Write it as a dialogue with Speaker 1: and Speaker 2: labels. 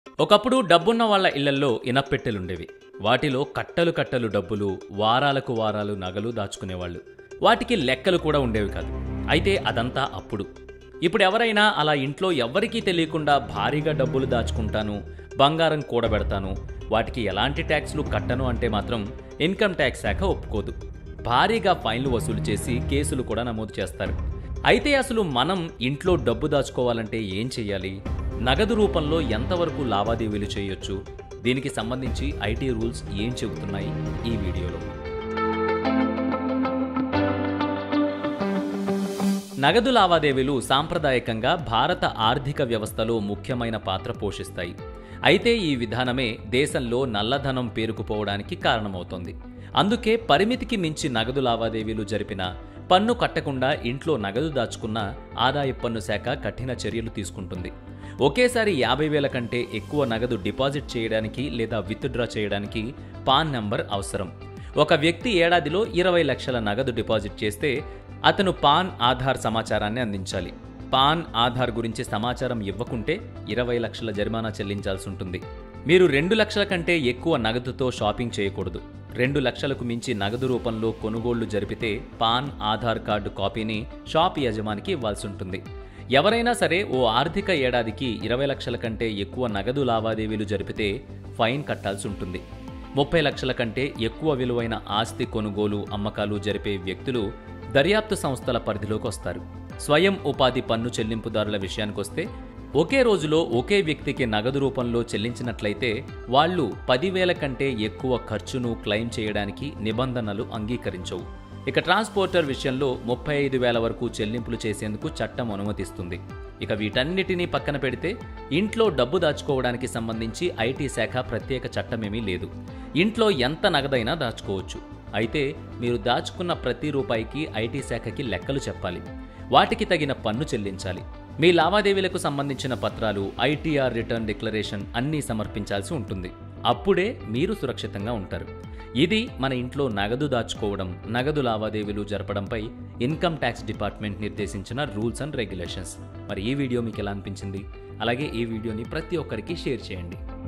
Speaker 1: ఒకప్పుడు డబ్బున్న వాళ్ళ ఇళ్లల్లో ఇనప్పెట్టెలుండేవి వాటిలో కట్టలు కట్టలు డబ్బులు వారాలకు వారాలు నగలు దాచుకునేవాళ్ళు వాటికి లెక్కలు కూడా ఉండేవి కాదు అయితే అదంతా అప్పుడు ఇప్పుడు ఎవరైనా అలా ఇంట్లో ఎవ్వరికీ తెలియకుండా భారీగా డబ్బులు దాచుకుంటాను బంగారం కూడబెడతాను వాటికి ఎలాంటి ట్యాక్స్లు కట్టను అంటే మాత్రం ఇన్కమ్ ట్యాక్స్ శాఖ ఒప్పుకోదు భారీగా ఫైన్లు వసూలు చేసి కేసులు కూడా నమోదు చేస్తారు అయితే అసలు మనం ఇంట్లో డబ్బు దాచుకోవాలంటే ఏం చెయ్యాలి నగదు రూపంలో ఎంతవరకు లావాదేవీలు చేయొచ్చు దీనికి సంబంధించి ఐటీ రూల్స్ ఏం చెబుతున్నాయి ఈ వీడియోలో నగదు లావాదేవీలు సాంప్రదాయకంగా భారత ఆర్థిక వ్యవస్థలో ముఖ్యమైన పాత్ర పోషిస్తాయి అయితే ఈ విధానమే దేశంలో నల్లధనం పేరుకుపోవడానికి కారణమవుతోంది అందుకే పరిమితికి మించి నగదు లావాదేవీలు జరిపిన పన్ను కట్టకుండా ఇంట్లో నగదు దాచుకున్న ఆదాయ పన్ను శాఖ కఠిన చర్యలు తీసుకుంటుంది ఒకేసారి యాభై వేల కంటే ఎక్కువ నగదు డిపాజిట్ చేయడానికి లేదా విత్డ్రా చేయడానికి పాన్ నంబర్ అవసరం ఒక వ్యక్తి ఏడాదిలో ఇరవై లక్షల నగదు డిపాజిట్ చేస్తే అతను పాన్ ఆధార్ సమాచారాన్ని అందించాలి పాన్ ఆధార్ గురించి సమాచారం ఇవ్వకుంటే ఇరవై లక్షల జరిమానా చెల్లించాల్సి ఉంటుంది మీరు రెండు లక్షల కంటే ఎక్కువ నగదుతో షాపింగ్ చేయకూడదు రెండు లక్షలకు మించి నగదు రూపంలో కొనుగోళ్లు జరిపితే పాన్ ఆధార్ కార్డు కాపీని షాప్ యజమానికి ఇవ్వాల్సి ఉంటుంది ఎవరైనా సరే ఓ ఆర్థిక ఏడాదికి ఇరవై లక్షల కంటే ఎక్కువ నగదు లావాదేవీలు జరిపితే ఫైన్ కట్టాల్సి ఉంటుంది ముప్పై లక్షల కంటే ఎక్కువ విలువైన ఆస్తి కొనుగోలు అమ్మకాలు జరిపే వ్యక్తులు దర్యాప్తు సంస్థల పరిధిలోకి వస్తారు స్వయం ఉపాధి పన్ను చెల్లింపుదారుల విషయానికొస్తే ఒకే రోజులో ఒకే వ్యక్తికి నగదు రూపంలో చెల్లించినట్లయితే వాళ్ళు పదివేల కంటే ఎక్కువ ఖర్చును క్లెయిమ్ చేయడానికి నిబంధనలు అంగీకరించవు ఇక ట్రాన్స్పోర్టర్ విషయంలో ముప్పై ఐదు వేల వరకు చెల్లింపులు చేసేందుకు చట్టం అనుమతిస్తుంది ఇక వీటన్నిటినీ పక్కన పెడితే ఇంట్లో డబ్బు దాచుకోవడానికి సంబంధించి ఐటీ శాఖ ప్రత్యేక చట్టమేమీ లేదు ఇంట్లో ఎంత నగదైనా దాచుకోవచ్చు అయితే మీరు దాచుకున్న ప్రతి రూపాయికి ఐటీ శాఖకి లెక్కలు చెప్పాలి వాటికి తగిన పన్ను చెల్లించాలి మీ లావాదేవీలకు సంబంధించిన పత్రాలు ఐటీఆర్ రిటర్న్ డిక్లరేషన్ అన్నీ సమర్పించాల్సి ఉంటుంది అప్పుడే మీరు సురక్షితంగా ఉంటారు ఇది మన ఇంట్లో నగదు దాచుకోవడం నగదు లావాదేవీలు జరపడంపై ఇన్కమ్ ట్యాక్స్ డిపార్ట్మెంట్ నిర్దేశించిన రూల్స్ అండ్ రెగ్యులేషన్స్ మరి ఈ వీడియో మీకు ఎలా అనిపించింది అలాగే ఈ వీడియోని ప్రతి ఒక్కరికి షేర్ చేయండి